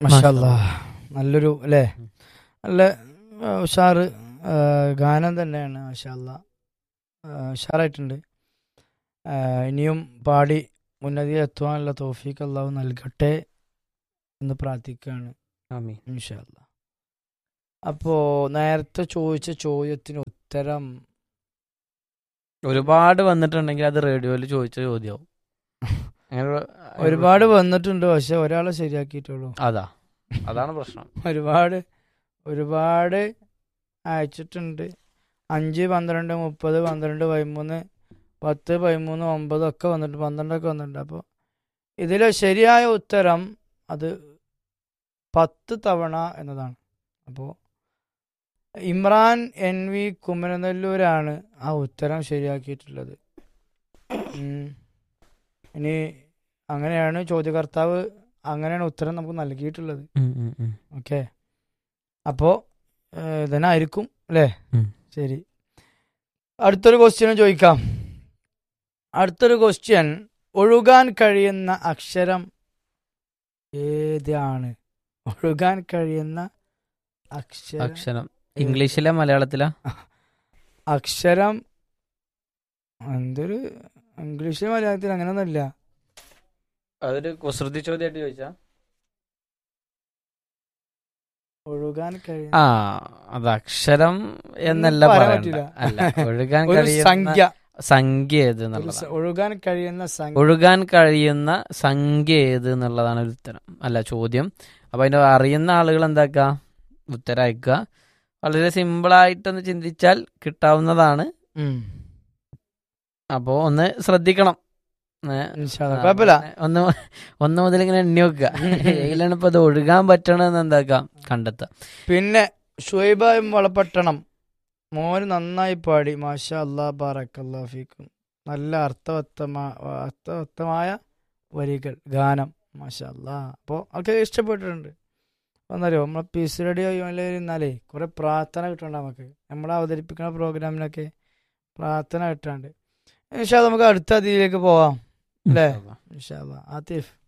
മഷാല്ലാ നല്ലൊരു അല്ലേ നല്ല ആ, ഉഷാറ് ആ, ഗാനം തന്നെയാണ് മഷാല്ല ഉഷാറായിട്ടുണ്ട് ആ, ഇനിയും പാടി ഉന്നതിയിൽ എത്തുവാനുള്ള തോഫീക്ക് അള്ളാഹു നൽകട്ടെ എന്ന് പ്രാർത്ഥിക്കുകയാണ് ആമീൻ ഇൻഷാല്ല അപ്പോ നേരത്തെ ചോദിച്ച ചോദ്യത്തിന് ഉത്തരം ഒരുപാട് വന്നിട്ടുണ്ടെങ്കിൽ അത് റേഡിയോയിൽ ചോദിച്ച ചോദ്യമാവും അങ്ങനെ ഒരു- ഒരുപാട് വന്നിട്ടുണ്ട് പക്ഷെ ഒരാളെ ശരിയാക്കിയിട്ടുള്ളൂ അതാ അതാണ് പ്രശ്നം ഒരുപാട് ഒരുപാട് അയച്ചിട്ടുണ്ട് അഞ്ച് പന്ത്രണ്ട് മുപ്പത് പന്ത്രണ്ട് പതിമൂന്ന് പത്ത് പതിമൂന്ന് ഒമ്പത് ഒക്കെ വന്നിട്ടുണ്ട് പന്ത്രണ്ടൊക്കെ വന്നിട്ടുണ്ട് അപ്പോൾ ഇതിലെ ശരിയായ ഉത്തരം അത് പത്ത് തവണ എന്നതാണ് അപ്പോൾ ഇമ്രാൻ എൻ വി കുമരനെല്ലൂരാണ് ആ ഉത്തരം ശരിയാക്കിയിട്ടുള്ളത് ഉം. ഇനി അങ്ങനെയാണ് ചോദ്യകർത്താവ് അങ്ങനെയാണ് ഉത്തരം നമുക്ക് നൽകിയിട്ടുള്ളത് ഉം, ഉം, ഉം. ഓക്കെ അപ്പോൾ ഇതിനായിരിക്കും അല്ലേ ഉം. ശരി അടുത്തൊരു ക്വസ്റ്റ്യൻ ചോദിക്കാം അടുത്തൊരു ക്വസ്റ്റ്യൻ ഒഴുകാൻ കഴിയുന്ന അക്ഷരം ഏതാണ് ഒഴുകാൻ കഴിയുന്ന അക്ഷരം അക്ഷരം ഇംഗ്ലീഷിലെ മലയാളത്തിലാ അക്ഷരം എന്തൊരു ഇംഗ്ലീഷിൽ മലയാളത്തിൽ അങ്ങനെയൊന്നുമില്ല അതൊരു കുസൃതി ചോദ്യമായിട്ട് ചോദിച്ചാ ഒഴുകാൻ കഴിയുന്ന ആ അത് അക്ഷരം എന്നല്ല പറയാൻ പറയണ്ട പറ്റില്ല. അല്ല ഒഴുകാൻ ഒരു കഴിയുന്ന സംഖ്യ സംഖ്യ ഏത് ഒരു എന്നുള്ളതാണ് സ- ഒഴുകാൻ കഴിയുന്ന സംഖ്യ ഒഴുകാൻ കഴിയുന്ന സംഖ്യ ഏത് എന്നുള്ളതാണ് ഒരു ഉത്തരം അല്ല ചോദ്യം അപ്പൊ അതിന്റെ അറിയുന്ന ആളുകൾ എന്താക്കുക ഉത്തരം അയക്കുക വളരെ സിമ്പിളായിട്ടൊന്ന് ചിന്തിച്ചാൽ കിട്ടാവുന്നതാണ് ഉം. അപ്പോൾ ഒന്ന് ശ്രദ്ധിക്കണം ഏ, ഇൻഷാ അല്ലാ. കുഴപ്പമില്ല ഒന്ന് ഒന്ന് മുതൽ ഇങ്ങനെ എണ്ണി വെക്കുക ഏതിലാണ് ഇപ്പൊ അത് ഒഴുകാൻ പറ്റണമെന്ന് എന്താക്കുക കണ്ടെത്തുക പിന്നെ ഷുഹൈബ എം വളപട്ടണം മോന് നന്നായി പാടി മാഷാ അല്ലാ ബാറക്കല്ലാ ഫീക്കും നല്ല അർത്ഥവത്തമായ അർത്ഥവത്തമായ വരികൾ ഗാനം മാഷാ അല്ലാ അപ്പോൾ ഒക്കെ ഇഷ്ടപ്പെട്ടിട്ടുണ്ട് ഒന്നറിയോ നമ്മളെ പീസ് റെഡി ഇരുന്നാലേ കുറെ പ്രാർത്ഥന കിട്ടണ്ട നമുക്ക് നമ്മൾ അവതരിപ്പിക്കുന്ന പ്രോഗ്രാമിനൊക്കെ പ്രാർത്ഥന കിട്ടാണ്ട് ഇൻഷാ അല്ലാ നമുക്ക് അടുത്ത അതിലേക്ക് പോവാം അല്ലേ ഇൻഷാ അല്ലാ ആത്തിഫ്